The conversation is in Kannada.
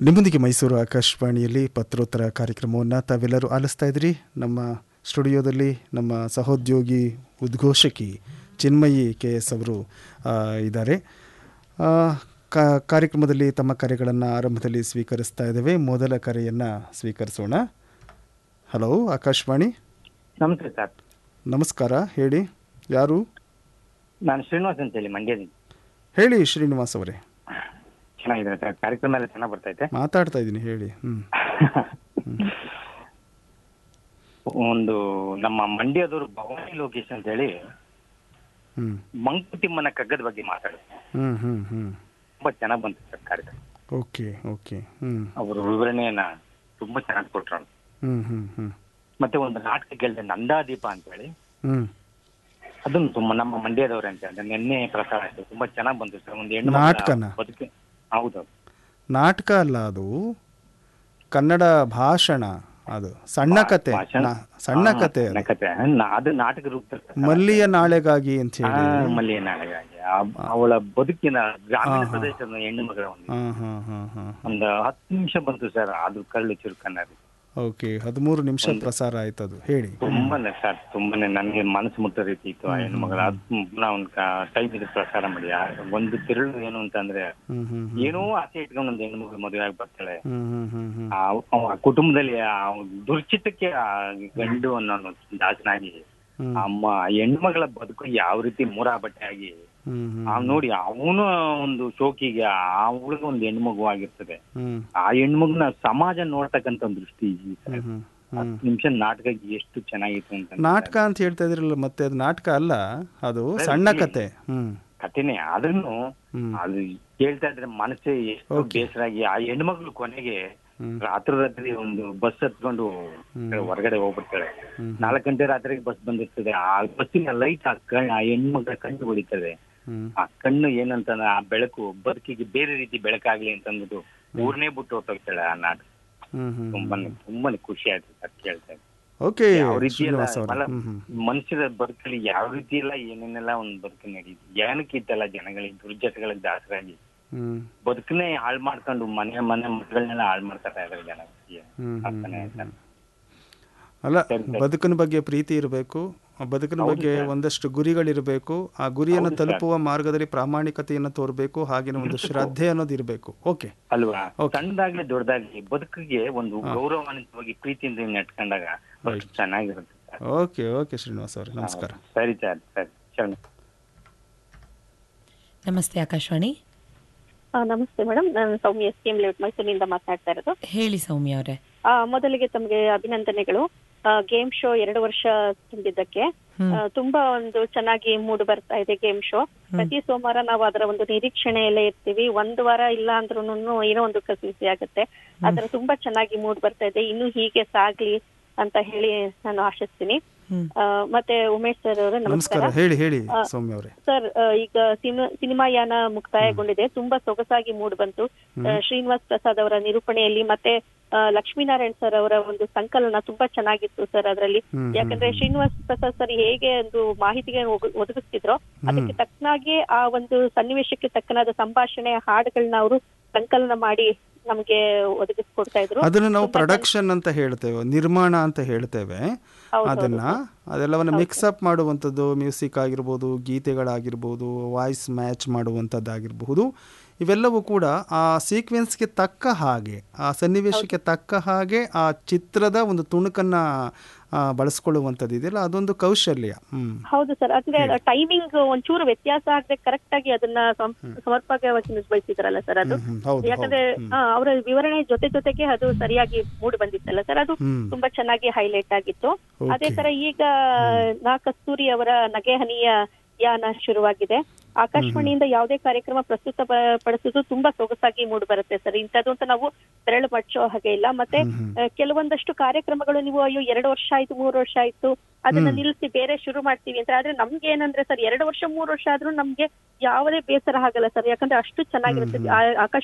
ನಿಮ್ಮೊಂದಿಗೆ ಮೈಸೂರು ಆಕಾಶವಾಣಿಯಲ್ಲಿ ಪತ್ರೋತ್ತರ ಕಾರ್ಯಕ್ರಮವನ್ನು ತಾವೆಲ್ಲರೂ ಆಲಿಸ್ತಾ ಇದ್ದೀರಿ ನಮ್ಮ ಸ್ಟುಡಿಯೋದಲ್ಲಿ ನಮ್ಮ ಸಹೋದ್ಯೋಗಿ ಉದ್ಘೋಷಕಿ ಚಿನ್ಮಯಿ ಕೆ ಎಸ್ ಅವರು ಆ, ಇದ್ದಾರೆ ಆ, ಕಾ- ಕಾರ್ಯಕ್ರಮದಲ್ಲಿ ತಮ್ಮ ಕರೆಗಳನ್ನು ಆರಂಭದಲ್ಲಿ ಸ್ವೀಕರಿಸ್ತಾ ಇದ್ದೇವೆ ಮೊದಲ ಕರೆಯನ್ನು ಸ್ವೀಕರಿಸೋಣ ಹಲೋ ಆಕಾಶವಾಣಿ ನಮಸ್ತೆ ಸರ್ ನಮಸ್ಕಾರ ಹೇಳಿ ಯಾರು ನಾನು ಶ್ರೀನಿವಾಸ್ ಅಂತ ಹೇಳಿ ಮಂಡ್ಯದಿಂದ ಹೇಳಿ ಶ್ರೀನಿವಾಸ್ ಅವರೇ ಚೆನ್ನಾಗಿದೆ ಸರ್ ಕಾರ್ಯಕ್ರಮ ಎಲ್ಲ ಚೆನ್ನಾಗಿ ಬರ್ತೈತೆ ಮಾತಾಡ್ತಾ ಇದ್ದೀನಿ ಹೇಳಿ ಹ್ಞೂ ಒಂದು ನಮ್ಮ ಮಂಡ್ಯದವರು ಭವಾನಿ ಲೋಕೇಶ್ ಅಂತ ಹೇಳಿ ಹ್ಞೂ ಮಂಕುತಿಮ್ಮನ ಕಗ್ಗದ ಬಗ್ಗೆ ಮಾತಾಡಿದ್ರು ಹ್ಞೂ ಹ್ಞೂ ಹ್ಞೂ ತುಂಬಾ ಚೆನ್ನಾಗಿ ಬಂತು ಸರ್ ಕಾರ್ಯಕ್ರಮ ಓಕೆ ಓಕೆ ಹ್ಞೂ ಅವರು ವಿವರಣೆಯನ್ನ ತುಂಬಾ ಚೆನ್ನಾಗಿ ಕೊಟ್ರು ಅವ್ರು. ಹ್ಞೂ ಹ್ಞೂ ಹ್ಞೂ ಮತ್ತೆ ಒಂದು ನಾಟಕ ಕೇಳಿದೆ ನಂದಾದೀಪ ಅಂತ ಹೇಳಿ ಹ್ಞೂ ಅದನ್ನು ತುಂಬಾ ನಮ್ಮ ಮಂಡ್ಯದವ್ರೆ ಅಂತ ಹೇಳಿದ್ರೆ ನಿನ್ನೆ ಪ್ರಸಾರ ಆಯ್ತು ತುಂಬಾ ಚೆನ್ನಾಗಿ ಬಂತು ಸರ್ ಒಂದು ಹೆಣ್ಣು ಮಗಳ ನಾಟಕನ? ಬದುಕು ಹೌದು ನಾಟಕ ಅಲ್ಲ ಅದು ಕನ್ನಡ ಭಾಷಣ ಅದು ಸಣ್ಣ ಕತೆ ಭಾಷಣ? ನಾ- ಸಣ್ಣ ಹಾ, ಕತೆ ಸಣ್ಣ ಅದು ಕತೆ ನಾ- ಅದು ನಾಟಕ ರೂಪದಲ್ಲಿ ಮಲ್ಲಿಯ ನಾಳೆಗಾಗಿ ಅಂತ ಹೇಳಿ ಮಲ್ಲಿಯ ನಾಳೆಗಾಗಿ ಆ- ಅವಳ ಬದುಕಿನ ಗ್ರಾಮೀಣ ಪ್ರದೇಶದ ಹೆಣ್ಣು ಮಗಳ ಒಂದು ಹಾಂ ಹಾಂ ಹಾಂ ಹಾಂ ಒಂದು ಹತ್ತು ನಿಮಿಷ ಬಂತು ಸರ್ ಅದು ಕಳ್ಳು ಚುರುಕನ್ನ ಓಕೆ ಹದಿಮೂರು ನಿಮಿಷ ಪ್ರಸಾರ ಆಯ್ತು ಅದು ಹೇಳಿ ತುಂಬಾನೇ ಸರ್ ತುಂಬಾನೇ ನನಗೆ ಮನಸ್ಸು ಮುಟ್ಟೋ ರೀತಿ ಇತ್ತು ಆ ಹೆಣ್ಣು ಮಗಳ ಅದು ನಾವು ಒಂದು ಟೈಮ್ ಇದು ಪ್ರಸಾರ ಮಾಡಿ ಆ ಒಂದು ತಿರುಳು ಏನು ಅಂತಂದ್ರೆ ಹ್ಞೂ ಹ್ಞೂ ಏನೋ ಆಸೆ ಇಟ್ಕೊಂಡು ಒಂದು ಹೆಣ್ಣು ಮಗಳು ಮದುವೆ ಆಗಿ ಬರ್ತಾಳೆ ಹ್ಞೂ ಹ್ಞೂ ಹ್ಞೂ ಹ್ಞೂ ಆ ಆ ಕುಟುಂಬದಲ್ಲಿ ಆ ದುರ್ಚಿತಕ್ಕೆ ಆ ಗಂಡು ಅನ್ನೋ ದಾಸನಾಗಿ ಹ್ಮ್. ಅಮ್ಮ ಹೆಣ್ಮಗಳ ಬದುಕು ಯಾವ ರೀತಿ ಮೂರ ಬಟ್ಟೆ ಆಗಿ ಹ್ಞೂ ಹ್ಞೂ ಆ ನೋಡಿ ಅವನು ಒಂದು ಶೋಕಿಗೆ ಅವಳಿಗೆ ಒಂದು ಹೆಣ್ಮಗು ಆಗಿರ್ತದೆ ಹ್ಞೂ ಆ ಹೆಣ್ಮಗುನ ಸಮಾಜ ನೋಡ್ತಕ್ಕಂತ ಒಂದು ದೃಷ್ಟಿ ಈ ತರ. ಹ್ಞೂ ಹ್ಞೂ ಹತ್ತು ನಿಮಿಷ ನಾಟಕ ಎಷ್ಟು ಚೆನ್ನಾಗಿತ್ತು ಅಂತ ನಾಟಕ ಅಂತ ಹೇಳ್ತಾ ಇದ್ರಲ್ಲ ಮತ್ತೆ ಅದು ನಾಟಕ ಅಲ್ಲ ಅದು ಸಣ್ಣ ಕತೆ ಹ್ಞೂ ಕಥೆನೆ ಅದನ್ನು ಹ್ಮ್. ಅದು ಕೇಳ್ತಾ ಇದ್ರೆ ಮನಸ್ಸೇ ಎಷ್ಟು ಬೇಸರ ಆಗಿ ಆ ಹೆಣ್ಮಗಳು ಕೊನೆಗೆ ಹ್ಮ್. ರಾತ್ರಿ ರಾತ್ರಿ ಒಂದು ಬಸ್ ಹತ್ಕೊಂಡು ಹೊರಗಡೆ ಹೋಗ್ಬಿಡ್ತಾಳೆ ಹ್ಮ್. ನಾಲ್ಕು ಗಂಟೆ ರಾತ್ರಿಗೆ ಬಸ್ ಬಂದಿರ್ತದೆ ಆ ಬಸ್ಸಿನ ಲೈಟ್ ಆ ಕಣ್ ಆ ಹೆಣ್ಮಗಳ ಕಣ್ಣು ಹೊಡಿತದೆ ಹ್ಞೂ ಆ ಕಣ್ಣು ಏನಂತ ಆ ಬೆಳಕು ಬದುಕಿಗೆ ಬೇರೆ ರೀತಿ ಬೆಳಕಾಗ್ಲಿ ಅಂತ ಅಂದ್ಬಿಟ್ಟು ಊರ್ನೇ ಬಿಟ್ಟು ಹೊಟ್ಟೋಗ್ತಾಳೆ ಆ ನಾಟಕ ಹ್ಞೂ ಹ್ಞೂ ತುಂಬಾನೇ ತುಂಬಾನೇ ಖುಷಿ ಆಯ್ತು ಸರ್ ಕೇಳ್ತಾ ಇದ್ದೆ. ಓಕೆ ಯಾವ ರೀತಿ ಎಲ್ಲ ಶ್ರೀನಿವಾಸ್ ಅವರೇ ಅಲ್ಲ, ಹ್ಞೂ ಹ್ಞೂ ಮನುಷ್ಯರ ಬದುಕಲ್ಲಿ ಯಾವ ರೀತಿ ಎಲ್ಲ ಏನೇನೆಲ್ಲ ಒಂದು ಬದುಕು ನಡೀತು ಏನಕ್ಕೆ ಇತ್ತಲ್ಲ ಜನಗಳಿಗೆ ದುರ್ಜಟಗಳಿಗೆ ದಾಸರಾಗಿ ಹ್ಞೂ ಬದುಕನ್ನೇ ಹಾಳು ಮಾಡ್ಕೊಂಡು ಮನೆ ಮನೆ ಮಕ್ಕಳನ್ನೆಲ್ಲ ಹಾಳು ಮಾಡ್ತಾ ಇದಾರೆ ಜನ ಹ್ಮ್, ಅರ್ಥನೇ ಆಯ್ತಾ? ಅಲ್ಲ ಬದುಕಿನ ಬಗ್ಗೆ ಪ್ರೀತಿ ಇರಬೇಕು ಆ ಬದುಕಿನ ಬಗ್ಗೆ ಒಂದಷ್ಟು ಗುರಿಗಳಿರಬೇಕು ಆ ಗುರಿಯನ್ನು ತಲುಪುವ ಮಾರ್ಗದಲ್ಲಿ ಪ್ರಾಮಾಣಿಕತೆಯನ್ನು ತೋರಬೇಕು ಹಾಗೆಯೇ ಒಂದು ಶ್ರದ್ಧೆ ಅನ್ನೋದು ಇರಬೇಕು ಓಕೆ ಅಲ್ವಾ ಸಣ್ಣದಾಗ್ಲಿ ದೊಡ್ಡದಾಗ್ಲಿ ಬದುಕಿಗೆ ಒಂದು ಗೌರವಾನ್ವಿತವಾಗಿ ಪ್ರೀತಿಯಿಂದ ನಡ್ಕೊಂಡಾಗ ಅಷ್ಟು ಚೆನ್ನಾಗಿರುತ್ತೆ ಸರ್. ಓಕೆ ಓಕೆ ಶ್ರೀನಿವಾಸ್ ಅವರೇ ನಮಸ್ಕಾರ ಸರಿ ಸರ್ ಸರಿ ಶರಣ ನಮಸ್ತೆ ಆಕಾಶವಾಣಿ ಆ, ನಮಸ್ತೆ ಮೇಡಮ್ ನಾನು Soumya S K M layout ಮೈಸೂರಿನಿಂದ ಮಾತನಾಡ್ತಾ ಇರೋದು ಹೇಳಿ ಸೌಮ್ಯ ಅವರೇ ಆ, ಮೊದಲಿಗೆ ತಮಗೆ ಅಭಿನಂದನೆಗಳು ಗೇಮ್ ಶೋ ಎರಡು ವರ್ಷ ತುಂಬಿದ್ದಕ್ಕೆ ಆ, ತುಂಬಾ ಒಂದು ಚೆನ್ನಾಗಿ ಮೂಡ್ ಬರ್ತಾ ಇದೆ ಗೇಮ್ ಶೋ ಪ್ರತಿ ಸೋಮವಾರ ನಾವು ಅದರ ಒಂದು ನಿರೀಕ್ಷಣೆಯಲ್ಲೇ ಇರ್ತೀವಿ ಒಂದು ವಾರ ಇಲ್ಲ ಅಂದ್ರೂ ಏನೋ ಒಂದು ಕಸಿಸಿ ಆಗುತ್ತೆ ಅದರ ತುಂಬಾ ಚೆನ್ನಾಗಿ ಮೂಡ್ ಬರ್ತಾ ಇದೆ ಇನ್ನು ಹೀಗೆ ಸಾಗ್ಲಿ ಅಂತ ಹೇಳಿ ನಾನು ಆಶಿಸ್ತೀನಿ ಹ್ಮ್. ಆ, ಮತ್ತೆ ಉಮೇಶ್ ಸರ್ ಅವರೇ ನಮಸ್ಕಾರ ನಮಸ್ಕಾರ ಹೇಳಿ ಹೇಳಿ ಸೌಮ್ಯ ಅವರೇ ಸರ್ ಆ, ಈಗ ಸಿನಿಮಾ ಸಿನಿಮಾ ಯಾನ ಮುಕ್ತಾಯಗೊಂಡಿದೆ ತುಂಬಾ ಸೊಗಸಾಗಿ ಮೂಡ್ ಬಂತು ಆ, ಶ್ರೀನಿವಾಸ್ ಪ್ರಸಾದ್ ಅವರ ನಿರೂಪಣೆಯಲ್ಲಿ ಮತ್ತೆ ಆ, ಲಕ್ಷ್ಮೀನಾರಾಯಣ್ ಸರ್ ಅವರ ಒಂದು ಸಂಕಲನ ತುಂಬಾ ಚೆನ್ನಾಗಿತ್ತು ಸರ್ ಅದರಲ್ಲಿ ಹ್ಮ್, ಯಾಕಂದ್ರೆ ಶ್ರೀನಿವಾಸ್ ಪ್ರಸಾದ್ ಸರ್ ಹೇಗೆ ಒಂದು ಮಾಹಿತಿಗೆ ಒಗ- ಒದಗಿಸ್ತಿದ್ರೋ ಅದಕ್ಕೆ ತಕ್ಕನಾಗಿ ಆ ಒಂದು ಸನ್ನಿವೇಶಕ್ಕೆ ತಕ್ಕನಾದ ಸಂಭಾಷಣೆ ಹಾಡುಗಳನ್ನ ಅವರು ಸಂಕಲನ ಮಾಡಿ ನಮ್ಗೆ ಒದಗಿಸ್ಕೊಡ್ತಾ ಇದ್ರು ಅದನ್ನು ನಾವು ಪ್ರೊಡಕ್ಷನ್ ಅಂತ ಹೇಳ್ತೇವೆ ನಿರ್ಮಾಣ ಅಂತ ಹೇಳ್ತೇವೆ ಅದನ್ನ ಅದೆಲ್ಲವನ್ನ ಮಿಕ್ಸ್ ಅಪ್ ಮಾಡುವಂಥದ್ದು ಮ್ಯೂಸಿಕ್ ಆಗಿರ್ಬೋದು ಗೀತೆಗಳಾಗಿರ್ಬೋದು ವಾಯ್ಸ್ ಮ್ಯಾಚ್ ಮಾಡುವಂಥದ್ದಾಗಿರಬಹುದು ಇವೆಲ್ಲವೂ ಕೂಡ ಆ ಸೀಕ್ವೆನ್ಸ್ಗೆ ತಕ್ಕ ಹಾಗೆ ಆ ಸನ್ನಿವೇಶಕ್ಕೆ ತಕ್ಕ ಹಾಗೆ ಆ ಚಿತ್ರದ ಒಂದು ತುಣುಕನ್ನು ಬಳಸ್ಕೊಳ್ಳುವಂಥದ್ದು ಇದೆಯಲ್ಲ ಅದೊಂದು ಕೌಶಲ್ಯ ಹ್ಮ್ ಹೌದು ಸರ್ ಅಂದ್ರೆ ಟೈಮಿಂಗ್ ಒಂಚೂರು ವ್ಯತ್ಯಾಸ ಆಗದೆ ಕರೆಕ್ಟ್ ಆಗಿ ಅದನ್ನ ಸಂ- ಸಮರ್ಪಕವಾಗಿ ನಿರ್ವಹಿಸಿದ್ರಲ್ಲ ಸರ್ ಅದು ಹ್ಮ್, ಹ್ಮ್, ಹೌದು ಯಾಕಂದ್ರೆ ಆ, ಅವರ ವಿವರಣೆ ಜೊತೆ ಜೊತೆಗೆ ಅದು ಸರಿಯಾಗಿ ಮೂಡ್ ಬಂದಿತ್ತಲ್ಲ ಸರ್ ಅದು ಹ್ಮ್. ತುಂಬಾ ಚೆನ್ನಾಗಿ ಹೈಲೈಟ್ ಆಗಿತ್ತು Okay. ಅದೇ ತರ ಈಗ ನಾ ಕಸ್ತೂರಿ ಅವರ ನಗೆ ಹನಿಯ ಯಾನ ಶುರುವಾಗಿದೆ ಆಕಾಶವಾಣಿಯಿಂದ ಯಾವುದೇ ಕಾರ್ಯಕ್ರಮ ಪ್ರಸ್ತುತ ಪ- ಪಡಿಸೋದು ತುಂಬಾ ಸೊಗಸಾಗಿ ಮೂಡ್ ಬರುತ್ತೆ ಸರ್ ಇಂಥದ್ದು ಅಂತ ನಾವು ಬೆರಳು ಮಚ್ಚೋ ಹಾಗೆ ಇಲ್ಲ ಮತ್ತೆ ಆ, ಕೆಲವೊಂದಷ್ಟು ಕಾರ್ಯಕ್ರಮಗಳು ನೀವು ಅಯ್ಯೋ ಎರಡು ವರ್ಷ ಆಯ್ತು ಮೂರು ವರ್ಷ ಆಯ್ತು ಅದನ್ನ ನಿಲ್ಲಿಸಿ ಬೇರೆ ಶುರು ಮಾಡ್ತೀವಿ ಅಂತ ಆದ್ರೆ ನಮ್ಗೆ ಏನಂದ್ರೆ ಸರ್ ಎರಡು ವರ್ಷ ಮೂರು ವರ್ಷ ಆದ್ರೂ ನಮ್ಗೆ ಯಾವುದೇ ಬೇಸರ ಆಗಲ್ಲ ಸರ್ ಯಾಕಂದ್ರೆ ಅಷ್ಟು ಚೆನ್ನಾಗಿರುತ್ತೆ ಆ- ಆಕಾಶ